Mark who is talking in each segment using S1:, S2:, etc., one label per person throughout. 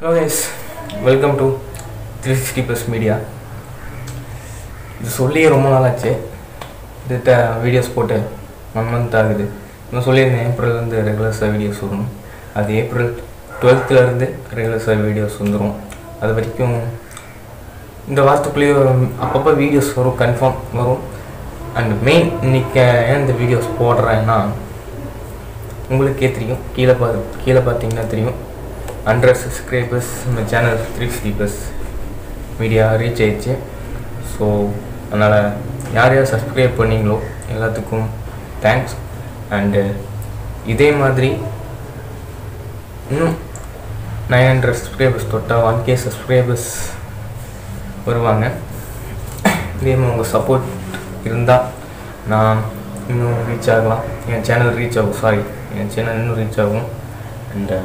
S1: hello yes welcome to three sixty plus media இது சொல்லியே ரொம்ப நாள் ஆச்சு இதுகிட்ட வீடியோஸ் போட்டு ஒன் மந்த் ஆகுது நான் சொல்லியிருந்தேன் ஏப்ரல்லேருந்து ரெகுலர்ஸாக வீடியோஸ் வரணும் அது ஏப்ரல் டுவெல்த்துலேருந்து ரெகுலர்ஸாக வீடியோஸ் வந்துடும் அது வரைக்கும் இந்த வாரத்துக்குள்ளேயே அப்பப்போ வீடியோஸ் வரும் கன்ஃபார்ம் வரும் அண்ட் மெயின் இன்னைக்கு ஏன் இந்த வீடியோஸ் போடுறேன்னா உங்களுக்கே தெரியும் கீழே பா கீழே பார்த்தீங்கன்னா தெரியும் ஹண்ட்ரட் சப்ஸ்கிரைபர்ஸ் நம்ம channel three sixty plus media reach ஆயிடுச்சு ஸோ அதனால் யார் யார் சப்ஸ்கிரைப் பண்ணீங்களோ எல்லாத்துக்கும் தேங்க்ஸ் அண்டு இதே மாதிரி இன்னும் நைன் ஹண்ட்ரட் சப்ஸ்கிரைபர்ஸ் தொட்டால் ஒன் கே சப்ஸ்கிரைபர்ஸ் வருவாங்க இதே மாதிரி உங்கள் சப்போர்ட் இருந்தால் நான் இன்னும் ரீச் ஆகலாம் என் சேனல் ரீச் ஆகும் சாரி என் சேனல் இன்னும் ரீச் ஆகும் அண்டு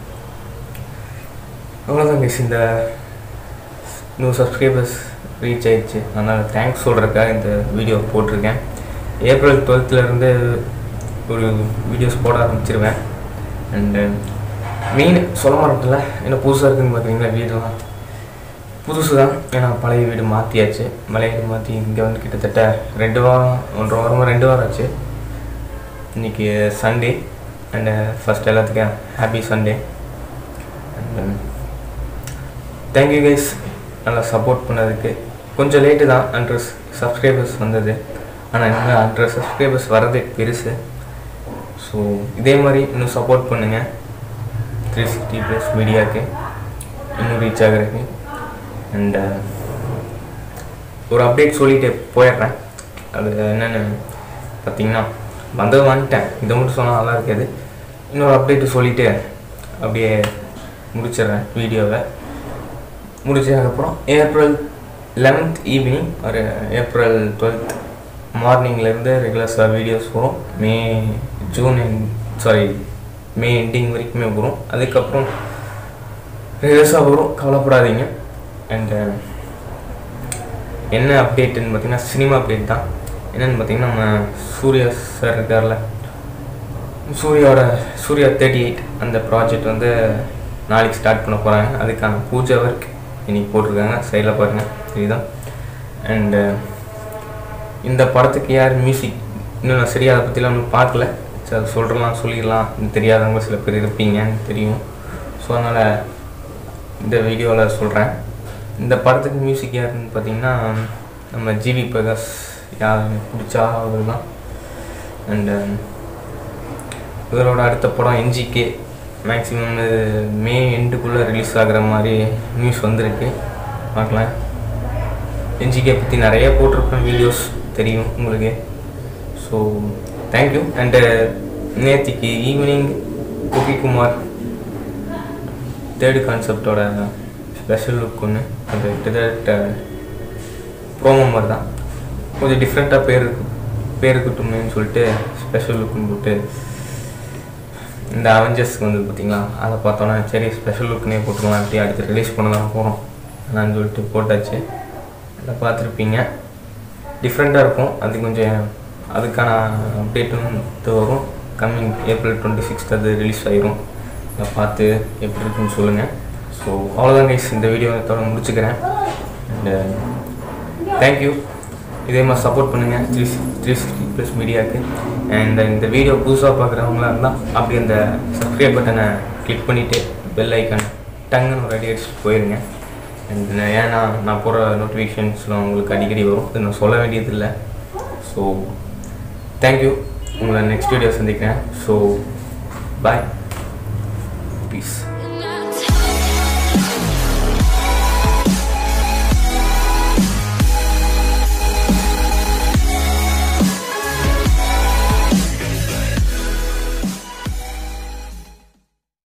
S1: அவ்வளோதான் guys இந்த நூறு சப்ஸ்கிரைபர்ஸ் ரீச் ஆயிடுச்சு அதனால் தேங்க்ஸ் சொல்கிறதுக்காக இந்த வீடியோ போட்டிருக்கேன் ஏப்ரல் டுவெல்த்துலேருந்து ஒரு வீடியோஸ் போட ஆரம்பிச்சிருவேன் அண்டு மெயின் சொல்ல மாட்டேன்ல என்ன புதுசாக இருக்குன்னு பார்த்தீங்களா வீடெல்லாம் புதுசு தான் ஏன்னா பழைய வீடு மாற்றியாச்சு பழைய வீடு மாற்றி இங்கே வந்து கிட்டத்தட்ட ரெண்டு வாரம் ஒன்றரை வாரமாக ரெண்டு வாரம் ஆச்சு இன்றைக்கி சண்டே அண்டு ஃபஸ்ட் எல்லாத்துக்கும் happy Sunday and thank you guys நல்லா சப்போர்ட் பண்ணதுக்கு கொஞ்சம் லேட்டு தான் ஹண்ட்ரட் சப்ஸ்கிரைபர்ஸ் வந்தது ஆனால் இன்னும் ஹண்ட்ரட் சப்ஸ்கிரைபர்ஸ் வர்றதே பெருசு ஸோ இதே மாதிரி இன்னும் சப்போர்ட் பண்ணுங்கள் த்ரீ சிக்ஸ்டி ப்ளஸ் மீடியாவுக்கு இன்னும் ரீச் ஆகிறதுக்கு அண்டு ஒரு அப்டேட் சொல்லிட்டு போயிடுறேன் அது என்னென்னு பார்த்தீங்கன்னா வந்தது வந்துட்டேன் இதை மட்டும் சொன்னால் நல்லா இருக்காது இன்னொரு அப்டேட்டு சொல்லிவிட்டு அப்படியே முடிச்சிடுறேன் வீடியோவை முடிச்சதுக்கப்புறம் ஏப்ரல் லெவன்த் ஈவினிங் ஒரு ஏப்ரல் டுவெல்த் மார்னிங்லேருந்து ரெகுலர்ஸாக வீடியோஸ் வரும் May June sorry May ending வரைக்குமே வரும் அதுக்கப்புறம் ரெகுலர்ஸாக வரும் கவலைப்படாதீங்க அண்டு என்ன அப்டேட்டுன்னு பார்த்தீங்கன்னா சினிமா அப்டேட் தான் என்னென்னு பார்த்தீங்கன்னா நம்ம சூர்யா சார் இருக்கார்ல சூர்யாவோட சூர்யா தேர்ட்டி எயிட் அந்த ப்ராஜெக்ட் வந்து நாளைக்கு ஸ்டார்ட் பண்ண போகிறாங்க அதுக்கான பூஜை ஒர்க் இன்னைக்கு போட்டிருக்காங்க சைடில் பாருங்கள் இதுதான் அண்டு இந்த படத்துக்கு யார் மியூசிக் இன்னும் நான் சரியாக அதை பற்றிலாம் இன்னும் பார்க்கல சரி அது சொல்கிறலாம் சொல்லிடலாம் இன்னும் தெரியாதவங்க சில பேர் இருப்பீங்கன்னு தெரியும் ஸோ அதனால் இந்த வீடியோவில் சொல்கிறேன் இந்த படத்துக்கு மியூசிக் யாருன்னு பார்த்தீங்கன்னா நம்ம ஜிவி பிரகாஷ் யார் எனக்கு பிடிச்சா அவர் தான் அண்டு இவரோட அடுத்த படம் என்ஜிகே மேக்ஸிமம் இது மே எண்டுக்குள்ளே ரிலீஸ் ஆகிற மாதிரி நியூஸ் வந்திருக்கு பார்க்கலாம் என்ஜிகே பற்றி நிறைய போட்டிருப்பேன் வீடியோஸ் தெரியும் உங்களுக்கு ஸோ தேங்க்யூ அண்டு நேத்திக்கு ஈவினிங் குமார் தேர்டு கான்செப்டோட ஸ்பெஷல் லுக் ஒன்று அது கிட்டத்தட்ட ப்ரோமோ மாதிரி தான் கொஞ்சம் டிஃப்ரெண்ட்டாக பேர் பேர் இருக்கட்டுமேன்னு சொல்லிட்டு ஸ்பெஷல் லுக்குன்னு போட்டு இந்த அவெஞ்சர்ஸ்க்கு வந்து பார்த்தீங்களா அதை பார்த்தோன்னா சரி ஸ்பெஷல் லுக்குனே போட்டுக்கலாம் அப்படி அடுத்து ரிலீஸ் பண்ண தான் போகிறோம் நான் சொல்லிட்டு போட்டாச்சு அதை பார்த்துருப்பீங்க டிஃப்ரெண்ட்டாக இருக்கும் அது கொஞ்சம் அதுக்கான அப்டேட்டும் இது வரும் கம்மிங் ஏப்ரல் டுவெண்ட்டி சிக்ஸ்த் அது ரிலீஸ் ஆயிரும் அதை பார்த்து எப்படி இருக்குன்னு சொல்லுங்கள் ஸோ அவ்வளோதான் கைஸ் இந்த வீடியோ இதோட முடிச்சுக்கிறேன் அண்டு தேங்க்யூ இதே மாதிரி சப்போர்ட் பண்ணுங்கள் த்ரீ த்ரீ சிக்ஸ்டி ப்ளஸ் மீடியாவுக்கு அண்ட் இந்த வீடியோ புதுசாக பார்க்குறவங்களா இருந்தால் அப்படி அந்த சப்ஸ்கிரைப் பட்டனை கிளிக் பண்ணிவிட்டு பெல் ஐக்கான் டங்குன்னு ஒரு அடி அடிச்சுட்டு போயிருங்க அண்ட் ஏன்னா நான் போகிற நோட்டிஃபிகேஷன்ஸ்லாம் உங்களுக்கு அடிக்கடி வரும் இது நான் சொல்ல வேண்டியதில்லை ஸோ தேங்க்யூ உங்களை நெக்ஸ்ட் வீடியோ சந்திக்கிறேன் ஸோ பாய் பீஸ்